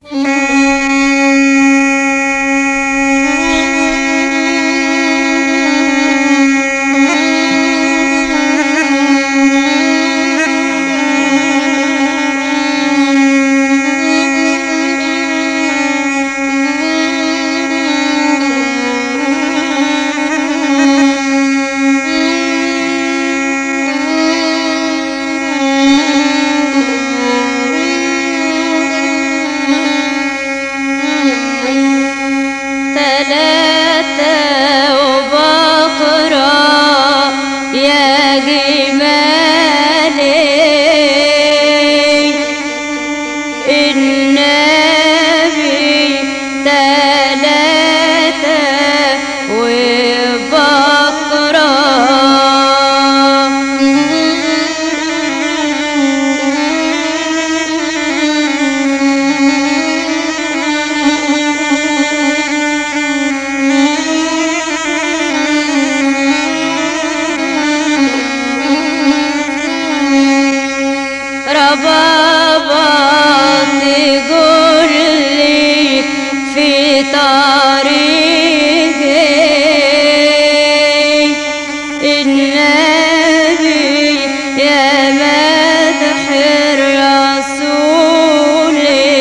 ثلاثة وبقرة يا جمالي النبي ثلاثة ربابا تقول لي في طريقي النبي يا مدح الرسول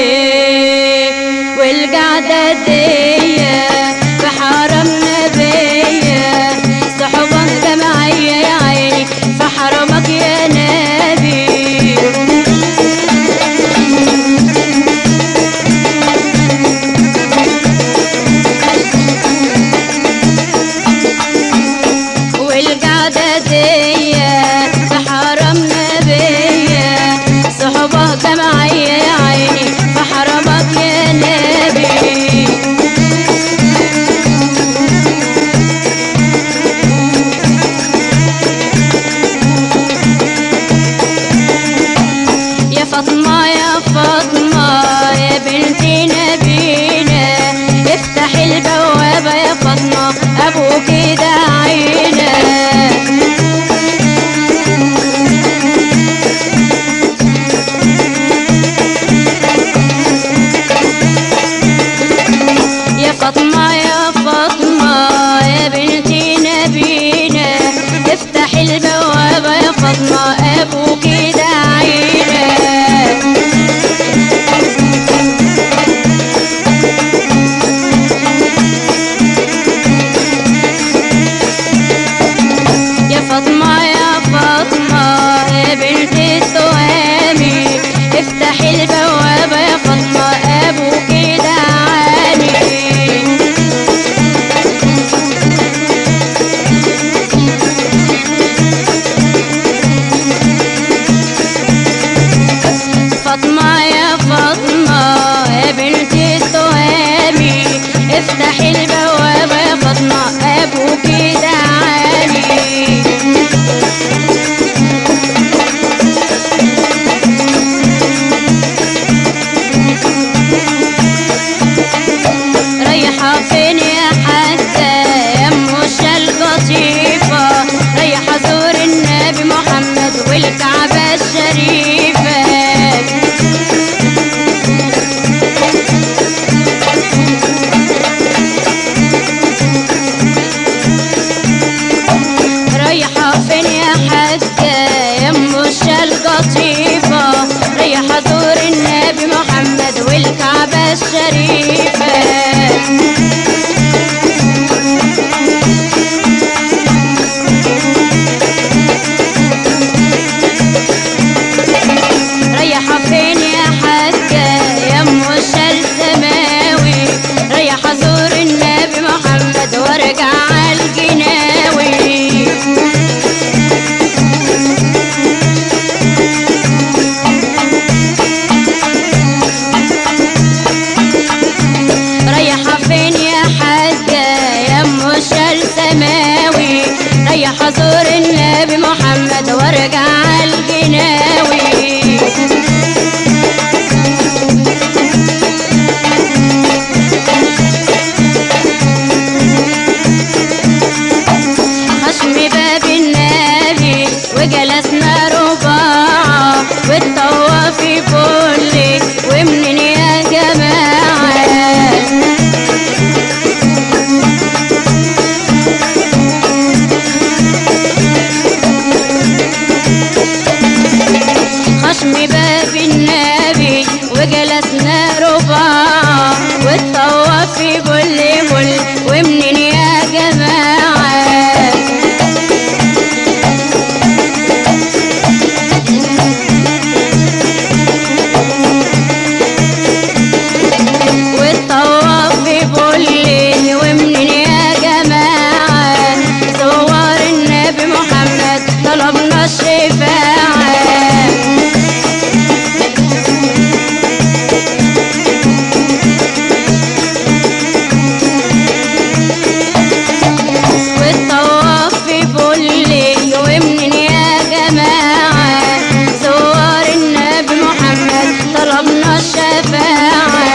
والقعدة دي في حرم نبي صحبا جمعية يا عيني في حرمك يا نبي والقعدة دي في حرم نبي صحبه جمعية يا عيني في حرمك يا نبي يا فاطمة يا فاطمة يا بنت نبينا افتح البوابة يا فاطمة أبوك داعينا يا فاطمة يا فاطمة يا بنت نبينا افتح البوابة يا فاطمة أبوك داعينا خشم باب النبي وجلسنا رباع والطواف في كل كل ومنين يا جماعة والطواف في كل ومنين يا جماعة صور النبي محمد طلبنا الشفاعة والطواف في كل ومنين يا جماعة صور النبي محمد طلبنا الشفاعة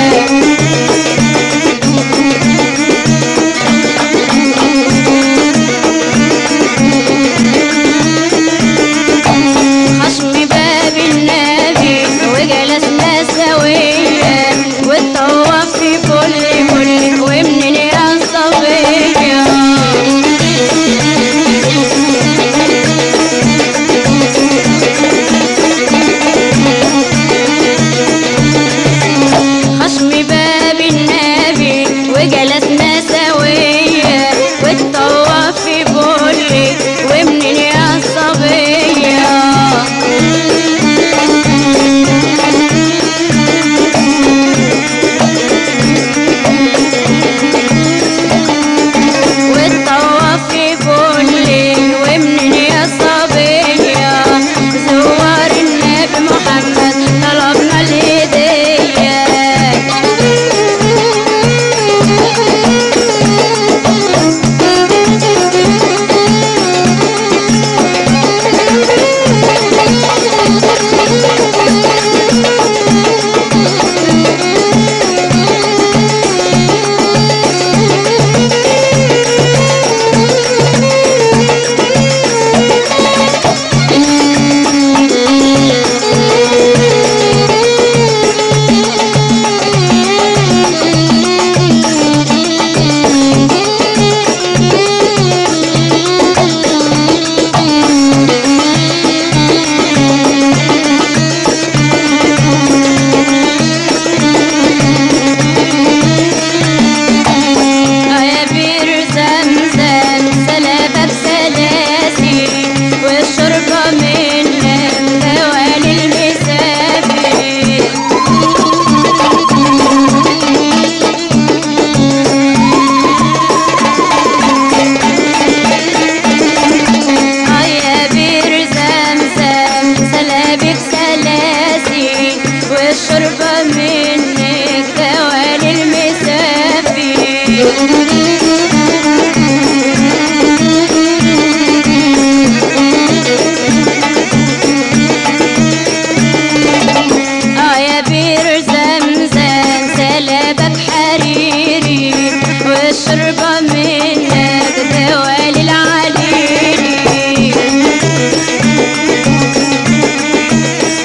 خشم باب النبي وجلسنا سويا والطواف في كل كل ومنين يا صبية خشم باب النبي وجلسنا سويا والطواف في كل ومنين يا صبية والطواف في كل ومنين يا صبية زوار النبي محمد طلبنا الهدية يا بير زمزم سلابة بسلاسي والشربة منك دوالي المسافر آه يا بير زمزم سلابك سلاسي والشربة منك دوالي المسافر اه يا بير زمزم سلابك حريري والشربة منك دوالي العليلي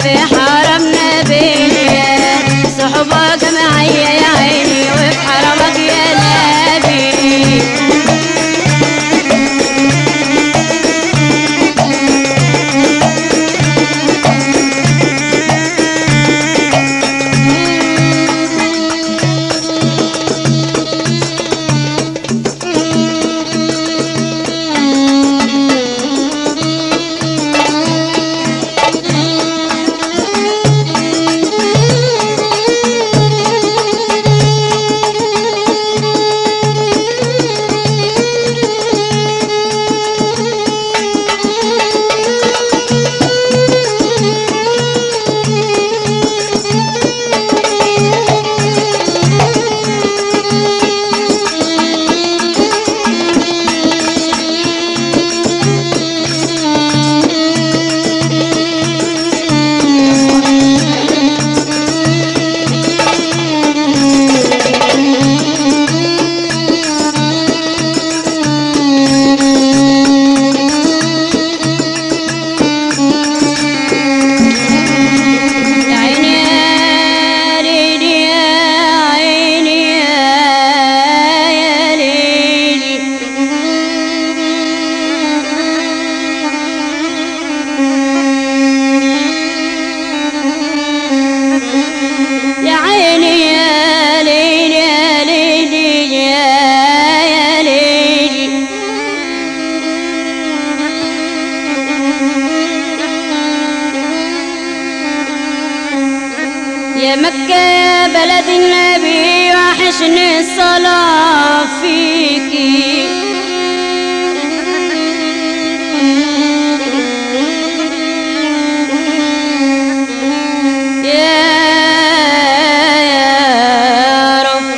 في حرمنا بيا صحبة جمعية يا عيني وفي حرمك يا نبي يا عيني يا ليلي يا عيني يا يا ليلي يا عيني يا ليلي يا ليلي يا يا ليلي يا مكة يا بلد النبي وحشني الصلاة فيكي يا يا رب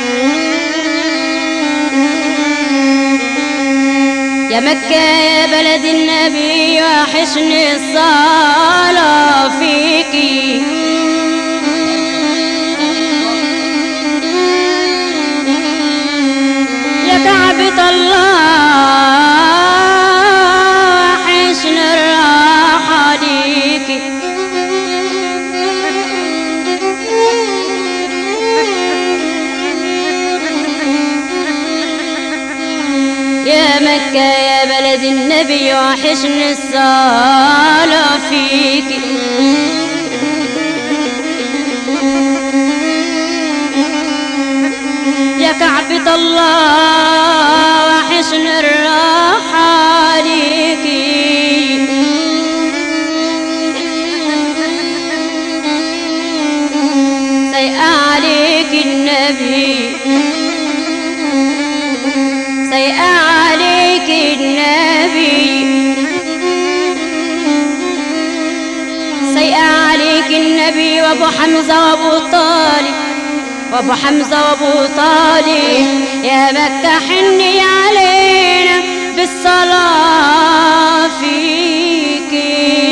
يا مكة يا بلد النبي وحشني الصلاة فيكي يا كعبة الله وحشني الراحة ليكي يا مكة يا بلد النبي وحشني الصلاة فيكي يا كعبة الله وحشني الراحة ليكي سيئة عليك النبي سيئة عليك النبي سيئة عليك النبي وابو حمزة وابو طالب وابو حمزة وابو طالب يا مكة حني علينا بالصلاة فيكي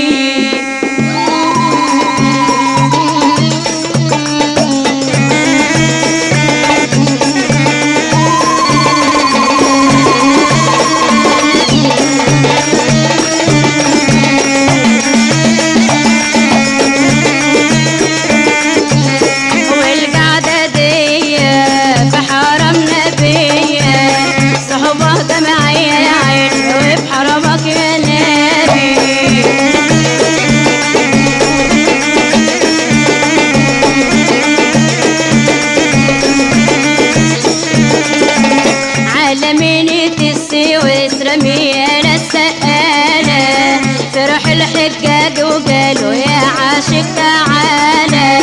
والقعدة دي في حرمنا بيا صحبة جمعية يا عيني وفي حرمك يا نبي على مينة السويس رمينا السقالة فرح الحجاج وقالوا يا عاشق تعالى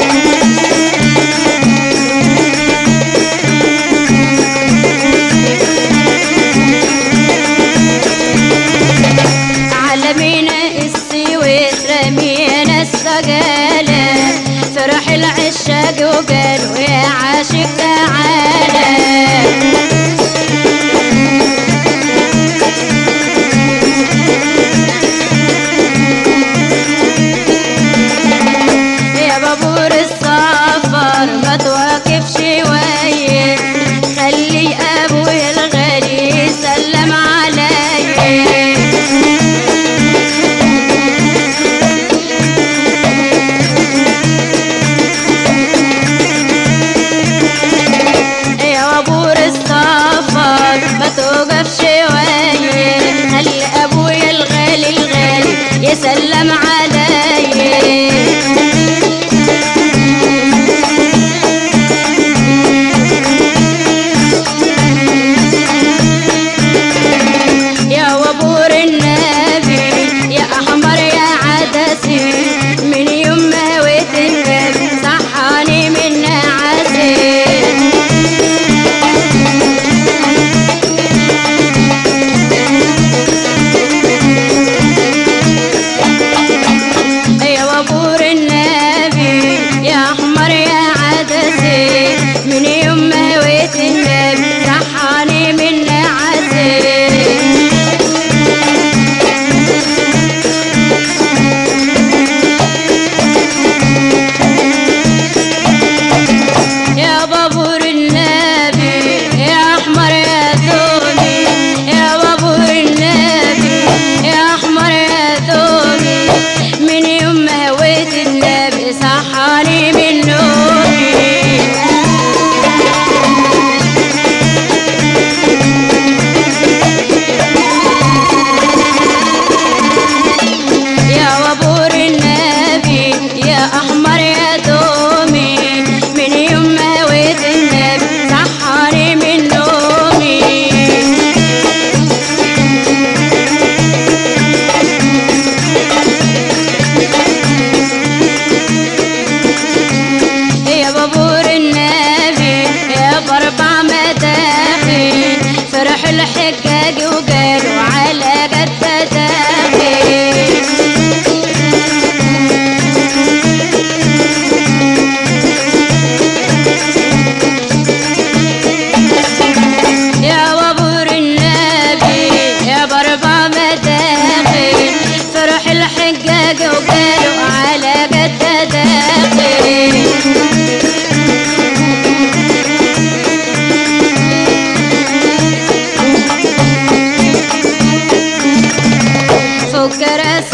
علمينا السويس رمينا السقالة فرح العشاق وقالوا يا عاشق تعالى يا بابور السفر ما توقف شوية خلي ابوي الغالي يسلم عليا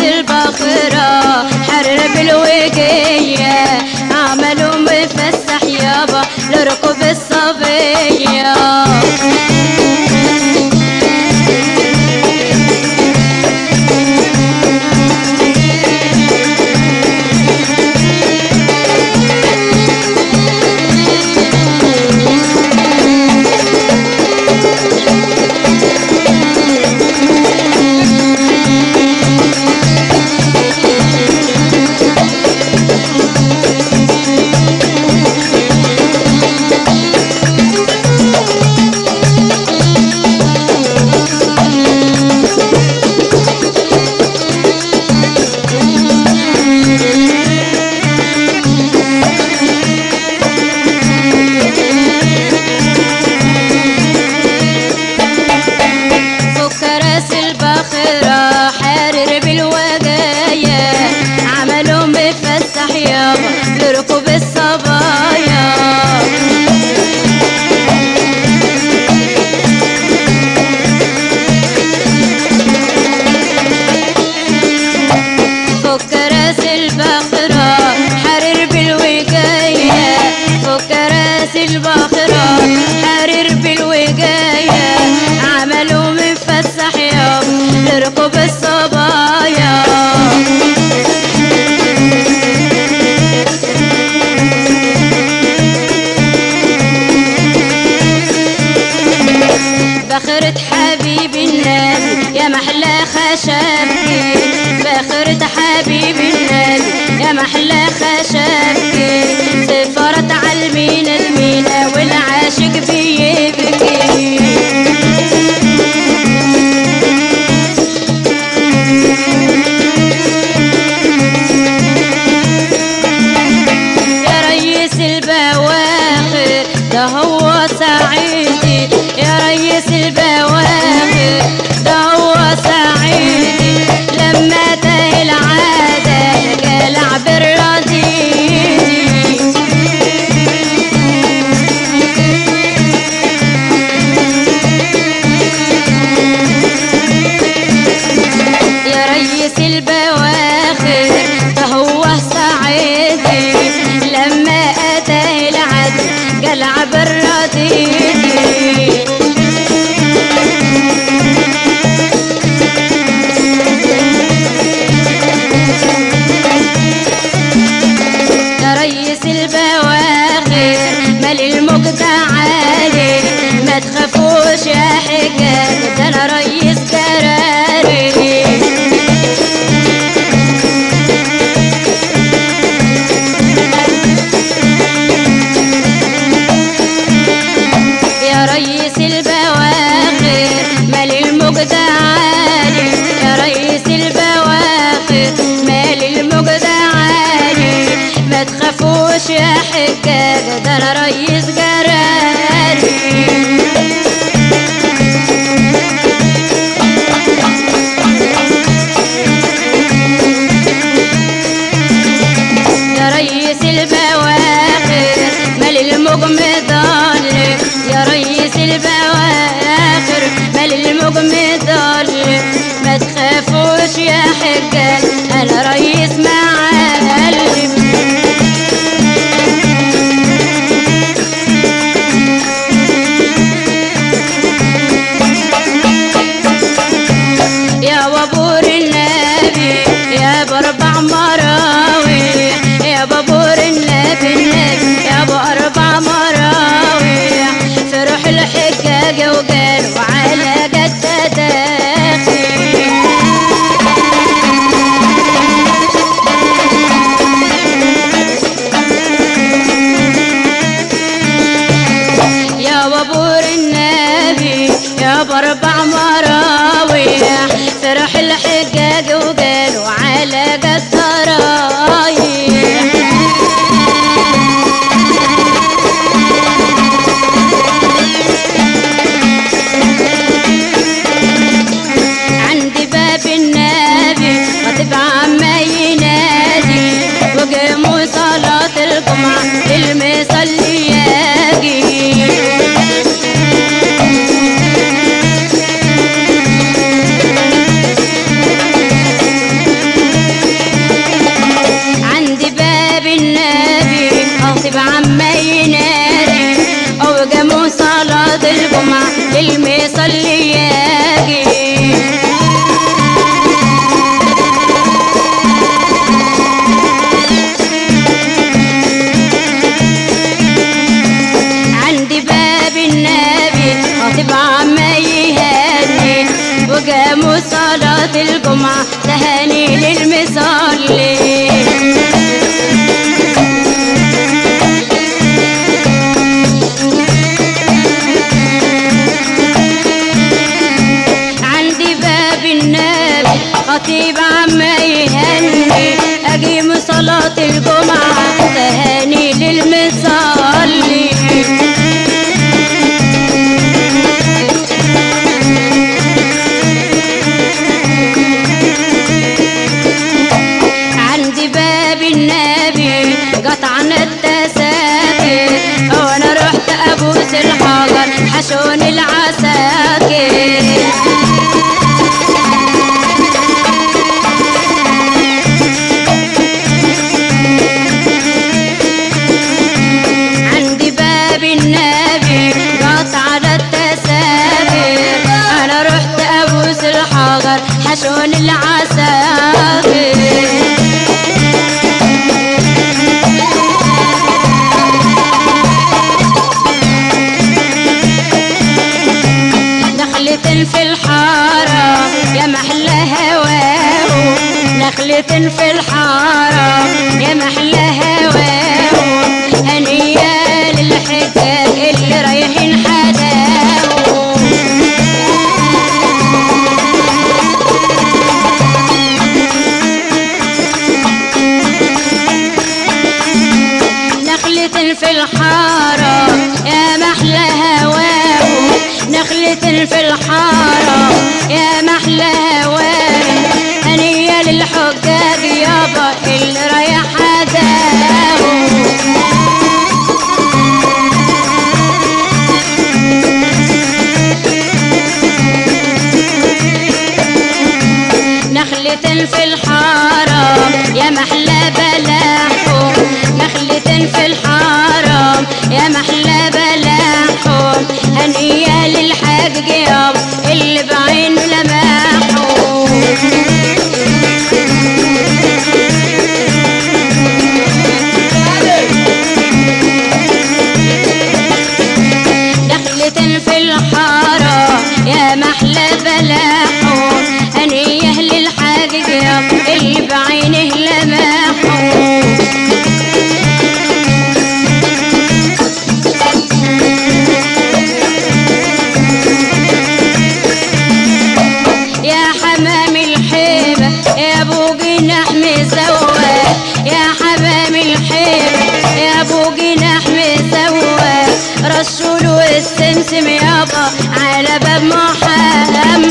البقرة حرر بالوقية عملوا مفسح يابا لركوب الصبية فك راس البخرة حرر بالوجاية عملوا مفسح يابا لركوب الصبايا فك راس البخرة حرر بالوجاية فك راس البخرة حرر بالوجاية عملوا مفسح يوم لركوب الصبايا بخرة حبيب النبي يا محلى خشبكي بخرة حبيب النبي يا محلى خشبكي سفرت على المينا المينا والعاشق بيبكي يا ريس البواخر ده هو سعيدي يا ريس البواخر ده هو سعيدي لما تاه العادة قلع بالرصيد يا ريس البواخر ده هو سعيدي لما اتى العدل قلع بالرديد يا ريس البواخر مال المجد عالي ما تخافوش يا حجاج ده انا ريس كراري يا ريس البواخر مال المجد عالي يا ريس البواخر مال المجد عالي ما تخافوش يا حجاج ده انا ريس جراري يا ريس البواخر مال المجم ضل يا ريس البواخر مال المجم ضل ما تخافوش يا حجاج انا ريس معلم يا وابور النبي يا باربع مراوي يا بابور النبي النبي يا باربع مراوي فرح الحجاج وقالوا على جدة داخل يا وابور النبي يا باربع مراويح فرح الحجاج وقالوا على قد رايح صلاة الجمعة تهاني للمصلي عند باب النبي قطعنا التساكر وانا رحت ابوس الحجر حشون العساكر عند باب النبي قطعنا التساكر انا رحت ابوس الحجر حشون العساكر نخلة في الحارة يا محلى هواه نخلة في الحارة يا محلى هواه هنية للحجاج اللي رايحين حداهم نخلة في الحارة يا محلى هواه نخلة في الحارة يا محلى هواه هنية للحجاج يابا اللي رايح حداهم نخلة في الحارة يا محلى بلاحهم نخلة في الحارة يا محلى بلاحهم هنية للحاج ياب اللي بعين لماحهم دخلة في الحارة يا محلى بلاحهم هنيه للحاج ياب اللي بعينه لماحهم يا حمام الحيبة يا ابو جناح مزوق يا حمام الحيبة يا ابو جناح مزوق رسول والسمسم يابا على باب محمد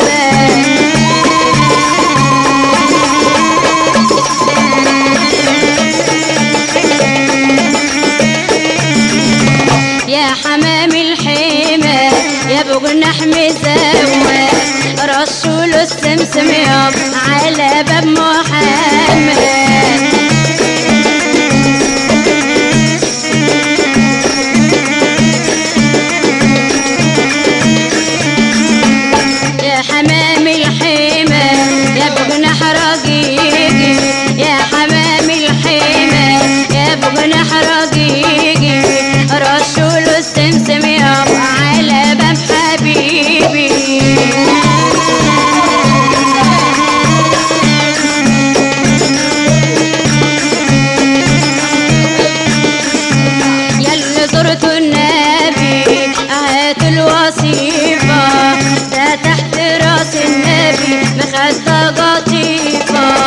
يا حمام الحيمة يا ابو جناح مزوق رسول السمسم ياب على باب محمد يا حمام الحيمة يا ابو جناح رقيقي يا حمام الحيمة يا ابو جناح رقيقي رسول السمسم ياب على باب حبيبي يلي زرت النبي هات الوصيفة ده تحت راس النبي مخدة قطيفة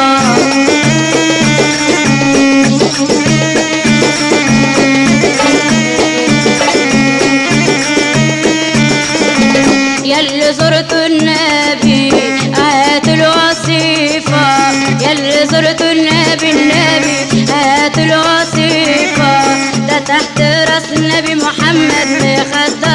يلي زرت النبي هات الوصيفة يلي زرت النبي النبي هات الوصيفة ده تحت راس النبي محمد مخدة